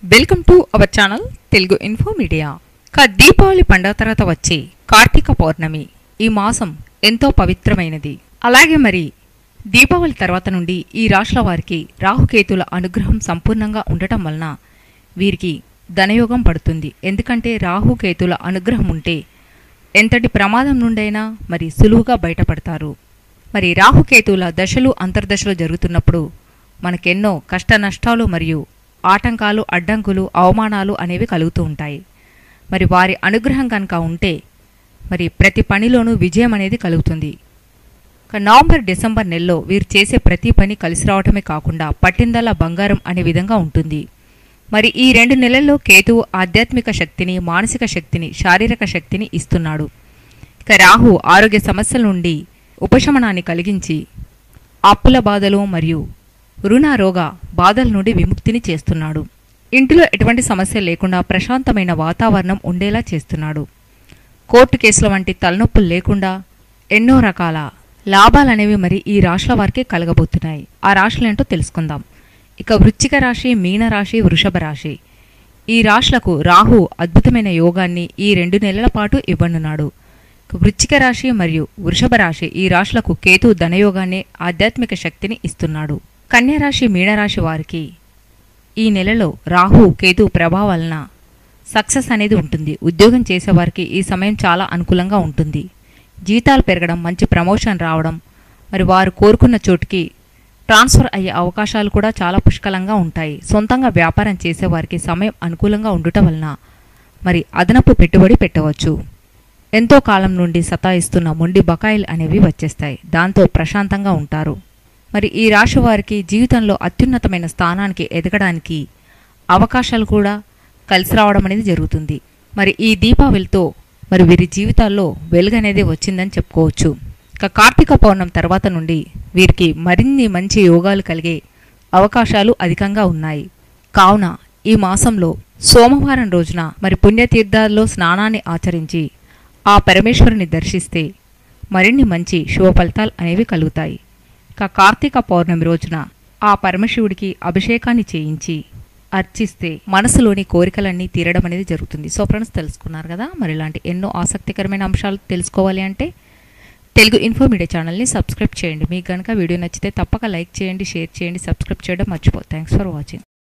welcome to our channel Telugu info media ఇక దీపావళి పండుగ తర్వాత వచ్చే కార్తీక పౌర్ణమి ఈ మాసం ఎంతో పవిత్రమైనది అలాగే మరి దీపావళి తర్వాత నుండి ఈ రాష్ట్రాల వారికి రాహుకేతుల అనుగ్రహం సంపూర్ణంగా ఉండటం వలన వీరికి ధనయోగం పడుతుంది ఎందుకంటే రాహుకేతుల అనుగ్రహం ఉంటే ఎంతటి ప్రమాదం నుండైనా మరి సులువుగా బయటపడతారు మరి రాహుకేతుల దశలు అంతర్దశలు జరుగుతున్నప్పుడు మనకెన్నో కష్ట నష్టాలు మరియు ఆటంకాలు అడ్డంకులు అవమానాలు అనేవి కలుగుతూ ఉంటాయి మరి వారి అనుగ్రహం కనుక ఉంటే మరి ప్రతి పనిలోనూ విజయం అనేది కలుగుతుంది ఇక నవంబర్ డిసెంబర్ నెలలో వీరు చేసే ప్రతి పని కలిసి రావటమే కాకుండా పట్టిందల్లా బంగారం అనే విధంగా ఉంటుంది మరి ఈ రెండు నెలల్లో కేతువు ఆధ్యాత్మిక శక్తిని మానసిక శక్తిని శారీరక శక్తిని ఇస్తున్నాడు ఇక రాహు ఆరోగ్య సమస్యల నుండి ఉపశమనాన్ని కలిగించి అప్పుల బాధలు మరియు రుణ రోగ బాధల నుండి విముక్తిని చేస్తున్నాడు ఇంటిలో ఎటువంటి సమస్య లేకుండా ప్రశాంతమైన వాతావరణం ఉండేలా చేస్తున్నాడు కోర్టు కేసుల వంటి తలనొప్పులు లేకుండా ఎన్నో రకాల లాభాలనేవి మరి ఈ రాశుల వారికి కలగబోతున్నాయి ఆ రాశులు ఏంటో తెలుసుకుందాం ఇక వృశ్చిక రాశి మీన రాశి వృషభ రాశి ఈ రాశులకు రాహు అద్భుతమైన యోగాన్ని ఈ రెండు నెలల పాటు ఇవ్వనున్నాడు ఇక వృశ్చిక రాశి మరియు వృషభ రాశి ఈ రాశులకు కేతు ధనయోగాన్ని ఆధ్యాత్మిక శక్తిని ఇస్తున్నాడు కన్యా రాశి మీనరాశి వారికి ఈ నెలలో రాహు కేతు ప్రభావం వలన సక్సెస్ అనేది ఉంటుంది ఉద్యోగం చేసేవారికి ఈ సమయం చాలా అనుకూలంగా ఉంటుంది జీతాలు పెరగడం మంచి ప్రమోషన్ రావడం మరి వారు కోరుకున్న చోటుకి ట్రాన్స్ఫర్ అయ్యే అవకాశాలు కూడా చాలా పుష్కలంగా ఉంటాయి సొంతంగా వ్యాపారం చేసేవారికి సమయం అనుకూలంగా ఉండటం వలన మరి అదనపు పెట్టుబడి పెట్టవచ్చు ఎంతో కాలం నుండి సతాయిస్తున్న మొండి బకాయిలు అనేవి వచ్చేస్తాయి దాంతో ప్రశాంతంగా ఉంటారు మరి ఈ రాశి వారికి జీవితంలో అత్యున్నతమైన స్థానానికి ఎదగడానికి అవకాశాలు కూడా కలిసి రావడం అనేది జరుగుతుంది మరి ఈ దీపావళితో మరి వీరి జీవితాల్లో వెలుగు అనేది వచ్చిందని చెప్పుకోవచ్చు ఇక కార్తీక పౌర్ణం తర్వాత నుండి వీరికి మరిన్ని మంచి యోగాలు కలిగే అవకాశాలు అధికంగా ఉన్నాయి కావున ఈ మాసంలో సోమవారం రోజున మరి పుణ్యతీర్థాల్లో స్నానాన్ని ఆచరించి ఆ పరమేశ్వరుని దర్శిస్తే మరిన్ని మంచి శుభ ఫలితాలు అనేవి కలుగుతాయి ఇక కార్తీక పౌర్ణమి రోజున ఆ పరమశివుడికి అభిషేకాన్ని చేయించి అర్చిస్తే మనసులోని కోరికలన్నీ తీరడం అనేది జరుగుతుంది సో ఫ్రెండ్స్ తెలుసుకున్నారు కదా మరి ఇలాంటి ఎన్నో ఆసక్తికరమైన అంశాలు తెలుసుకోవాలి అంటే తెలుగు ఇన్ఫో మీడియా ఛానల్ని సబ్స్క్రైబ్ చేయండి మీకు కనుక వీడియో నచ్చితే తప్పక లైక్ చేయండి షేర్ చేయండి సబ్స్క్రైబ్ చేయడం మర్చిపో థ్యాంక్స్ ఫర్ వాచింగ్